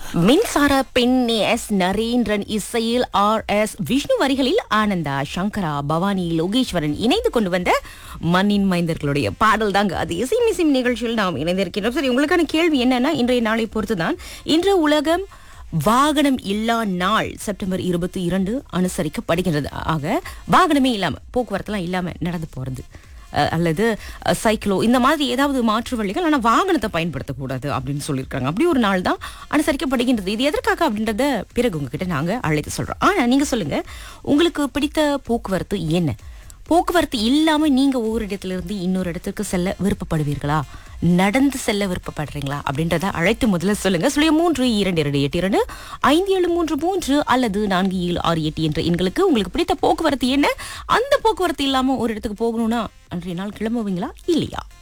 மின்சார பெண் எஸ் நரேந்திரன் இசையில் ஆர் எஸ் விஷ்ணு வரிகளில் ஆனந்தா சங்கரா பவானி லோகேஸ்வரன் இணைந்து கொண்டு வந்த மண்ணின் மைந்தர்களுடைய பாடல் தாங்க அது இசை மிசிம் நிகழ்ச்சியில் நாம் இணைந்திருக்கிறோம் சரி உங்களுக்கான கேள்வி என்னன்னா இன்றைய நாளை பொறுத்துதான் இன்று உலகம் வாகனம் இல்லா நாள் செப்டம்பர் இருபத்தி இரண்டு அனுசரிக்கப்படுகின்றது ஆக வாகனமே இல்லாம போக்குவரத்துலாம் இல்லாம நடந்து போறது அஹ் அல்லது அஹ், சைக்கிளோ இந்த மாதிரி ஏதாவது மாற்று வழிகள் ஆனால் வாகனத்தை பயன்படுத்தக்கூடாது அப்படின்னு சொல்லியிருக்காங்க அப்படி ஒரு நாள் தான் அனுசரிக்கப்படுகின்றது இது எதற்காக அப்படின்றத பிறகு உங்ககிட்ட நாங்கள் அழைத்து சொல்கிறோம் ஆனால் நீங்கள் சொல்லுங்கள் உங்களுக்கு பிடித்த போக்குவரத்து என்ன போக்குவரத்து இல்லாம நீங்க ஒரு இடத்துல இருந்து இன்னொரு இடத்துக்கு செல்ல விருப்பப்படுவீர்களா நடந்து செல்ல விருப்பப்படுறீங்களா அப்படின்றத அழைத்து முதல்ல சொல்லுங்க சுழிய மூன்று இரண்டு இரண்டு எட்டு இரண்டு ஐந்து ஏழு மூன்று மூன்று அல்லது நான்கு ஏழு ஆறு எட்டு என்ற எண்களுக்கு உங்களுக்கு பிடித்த போக்குவரத்து என்ன அந்த போக்குவரத்து இல்லாம ஒரு இடத்துக்கு போகணும்னா அன்றைய நாள் கிளம்புவீங்களா இல்லையா